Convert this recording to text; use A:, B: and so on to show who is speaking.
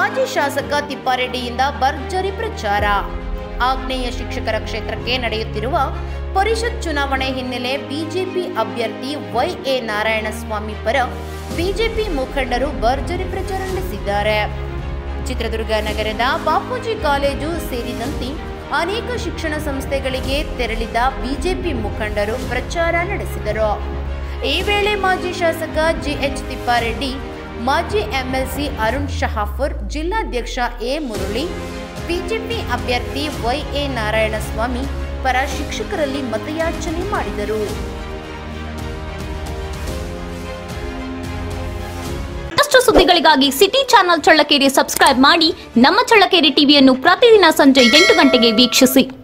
A: ಮಾಜಿ ಶಾಸಕ ತಿಪ್ಪಾರೆಡ್ಡಿಯಿಂದ ಭರ್ಜರಿ ಪ್ರಚಾರ ಆಗ್ನೇಯ ಶಿಕ್ಷಕರ ಕ್ಷೇತ್ರಕ್ಕೆ ನಡೆಯುತ್ತಿರುವ ಪರಿಷತ್ ಚುನಾವಣೆ ಹಿನ್ನೆಲೆ ಬಿಜೆಪಿ ಅಭ್ಯರ್ಥಿ ವೈಎ ನಾರಾಯಣಸ್ವಾಮಿ ಪರ ಬಿಜೆಪಿ ಮುಖಂಡರು ಭರ್ಜರಿ ಪ್ರಚಾರ ನಡೆಸಿದ್ದಾರೆ ಚಿತ್ರದುರ್ಗ ನಗರದ ಬಾಪೂಜಿ ಕಾಲೇಜು ಸೇರಿದಂತೆ ಅನೇಕ ಶಿಕ್ಷಣ ಸಂಸ್ಥೆಗಳಿಗೆ ತೆರಳಿದ ಬಿಜೆಪಿ ಮುಖಂಡರು ಪ್ರಚಾರ ನಡೆಸಿದರು ಈ ವೇಳೆ ಮಾಜಿ ಶಾಸಕ ಜಿಎಚ್ ತಿಪ್ಪಾರೆಡ್ಡಿ ಮಾಜಿ ಎಂಎಲ್ಸಿ ಅರುಣ್ ಶಹಾಫುರ್ ಜಿಲ್ಲಾಧ್ಯಕ್ಷ ಎ ಮುರಳಿ ಬಿಜೆಪಿ ಅಭ್ಯರ್ಥಿ ವೈಎ ನಾರಾಯಣಸ್ವಾಮಿ ಪರ ಶಿಕ್ಷಕರಲ್ಲಿ ಮತಯಾಚನೆ ಮಾಡಿದರು
B: ಮತ್ತಷ್ಟು ಸುದ್ದಿಗಳಿಗಾಗಿ ಸಿಟಿ ಚಾನೆಲ್ ಚಳ್ಳಕೆರೆ ಸಬ್ಸ್ಕ್ರೈಬ್ ಮಾಡಿ ನಮ್ಮ ಚಳ್ಳಕೆರೆ ಟಿವಿಯನ್ನು ಪ್ರತಿದಿನ ಸಂಜೆ ಎಂಟು ಗಂಟೆಗೆ ವೀಕ್ಷಿಸಿ